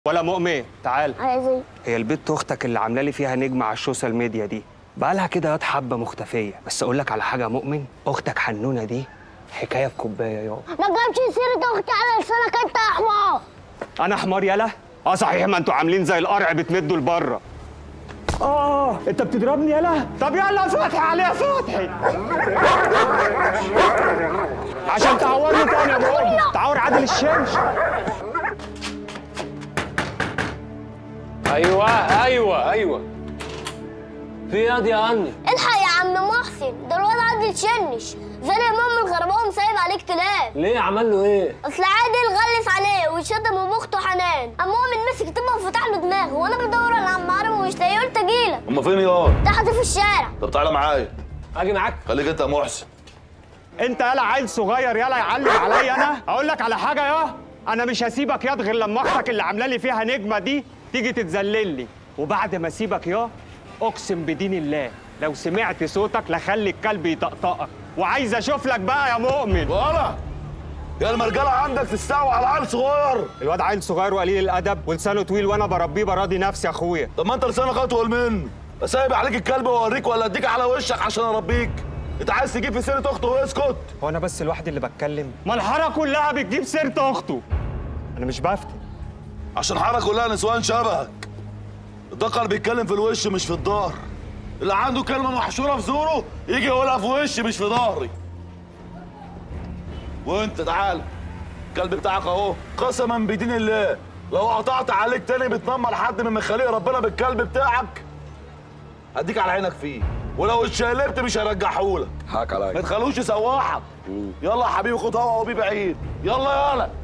ولا مؤمن تعال عايز ايه هي البت اختك اللي عامله لي فيها نجمه على السوشيال ميديا دي بقالها كده ياض حبه مختفيه بس اقول لك على حاجه يا مؤمن اختك حنونه دي حكايه في كوبايه يابا ما تجيبش سيرة اختي على لسانك انت يا حمار انا حمار يالا اه صحيح ما انتوا عاملين زي القرع بتمدوا لبره اه انت بتضربني يالا طب يلا فتحي عليها فتحي عشان تعورني تاني يا مؤمن تعور عادل الشمس ايوه ايوه ايوه في ايه ياض يا عني الحق يا عم محسن ده الواد عادل تشنش زي الامام الغرباوي سايب عليك كلاب ليه عمل له ايه اصل عادل غلس عليه وشتم ام اخته حنان اما مؤمن مسك طبق وفتح له دماغه وانا بدور على عم عربي ومش لاقيه قلت اجيلك هما فين يا تحت في الشارع طب تعالى معايا اجي معاك خليك انت يا محسن انت يالا عيل صغير يالا يعلم عليا انا اقول لك على حاجه يا انا مش هسيبك ياض غير لما اختك اللي عامله لي فيها نجمه دي تيجي تتذلل لي وبعد ما اسيبك يا اقسم بدين الله لو سمعت صوتك لخلي الكلب يطقطقك وعايز اشوف لك بقى يا مؤمن ولا يا المرجله عندك تستوى على عيل صغير الواد عيل صغير وقليل الادب ولسانه طويل وانا بربيه براضي نفسي يا اخويا طب ما انت لسانك اطول منه سايب عليك الكلب واوريك ولا اديك على وشك عشان اربيك انت عايز تجيب في سيره اخته واسكت هو انا بس لوحدي اللي بتكلم ما الحاره كلها بتجيب سيره اخته انا مش بفتي عشان حارة كلها نسوان شبهك الدقر بيتكلم في الوش مش في الظهر اللي عنده كلمة محشورة في زوره يجي يقولها في وشي مش في ظهري وانت تعال الكلب بتاعك اهو قسما بدين الله لو قطعت عليك تاني بتنمر حد من مخاليق ربنا بالكلب بتاعك هديك على عينك فيه ولو اتشقلبت مش هرجعهولك حاك ما عليا تخلوش يسوحك يلا يا حبيبي خد هوا وبيه بعيد يلا يلا